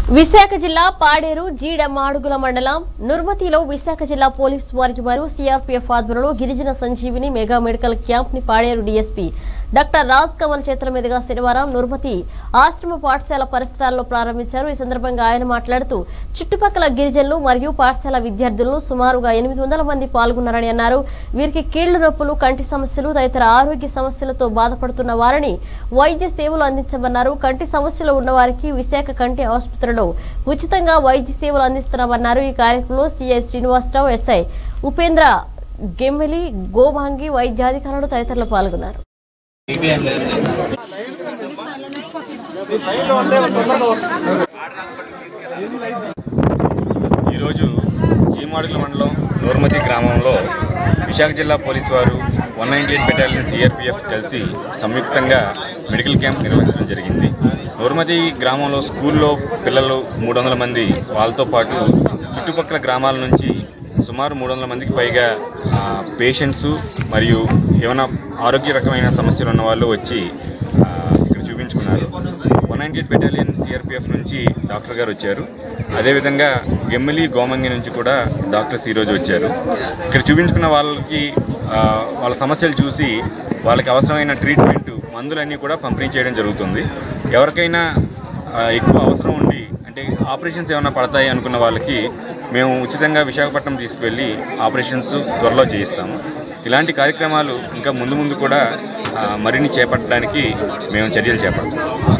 విశాఖ జిల్లా పాడేరు జీడ మాడుగుల మండలం నుర్మతిలో విశాఖ జిల్లా పోలీసు వారికి మరియు సిఆర్పీఎఫ్ ఆధ్వర్యంలో గిరిజన సంజీవిని మెగా మెడికల్ క్యాంప్ ని పాడేరు డీఎస్పీ డాక్టర్ రాజ్ కమల్ చేతుల మీదుగా శనివారం నుర్మతి ఆశ్రమ పాఠశాల పరిసరాల్లో ప్రారంభించారు ఈ సందర్భంగా ఆయన మాట్లాడుతూ చుట్టుపక్కల గిరిజనులు మరియు పాఠశాల విద్యార్థులను సుమారుగా ఎనిమిది వందల మంది పాల్గొన్నారని అన్నారు వీరికి కీళ్ల నొప్పులు కంటి సమస్యలు తదితర ఆరోగ్య సమస్యలతో బాధపడుతున్న వారిని వైద్య సేవలు అందించమన్నారు కంటి సమస్యలు ఉన్న వారికి విశాఖ కంటి ఆసుపత్రిలో ఉచితంగా వైద్య సేవలు అందిస్తున్నామన్నారు ఈ కార్యక్రమంలో సిఐ శ్రీనివాసరావు ఎస్ఐ ఉపేంద్ర గెమ్మెలి గోభాంగి వైద్యాధికారులు తదితరులు పాల్గొన్నారు ఈరోజు జీమాడుగుల మండలం నూర్మతి గ్రామంలో విశాఖ జిల్లా పోలీసు వారు one ninety eight battalion C R P F కలిసి సంయుక్తంగా మెడికల్ క్యాంప్ నిర్వహించడం జరిగింది నూర్మతి గ్రామంలో స్కూల్లో పిల్లలు మూడు వందల మంది వాళ్ళతో పాటు చుట్టుపక్కల గ్రామాల నుంచి సుమారు మూడు వందల మందికి పైగా పేషెంట్స్ మరియు ఏమైనా ఆరోగ్య రకమైన సమస్యలు ఉన్న వాళ్ళు వచ్చి ఆ, ఇక్కడ చూపించుకున్నారు one ninety eight battalion C R P F నుంచి డాక్టర్ గారు వచ్చారు అదేవిధంగా గెమ్మిలి గోమంగి నుంచి కూడా డాక్టర్స్ ఈరోజు వచ్చారు ఇక్కడ చూపించుకున్న వాళ్ళకి ఆ, వాళ్ళ సమస్యలు చూసి వాళ్ళకి అవసరమైన ట్రీట్మెంట్ మందులన్నీ కూడా పంపిణీ చేయడం జరుగుతుంది ఎవరికైనా ఆ, ఎక్కువ అవసరం ఉండి అంటే ఆపరేషన్స్ ఏమైనా పడతాయి అనుకున్న వాళ్ళకి మేము ఉచితంగా విశాఖపట్నం తీసుకువెళ్ళి ఆపరేషన్స్ త్వరలో చేయిస్తాము ఇలాంటి కార్యక్రమాలు ఇంకా ముందు ముందు కూడా ఆ, మరిన్ని చేపట్టడానికి మేము చర్యలు చేపడతాం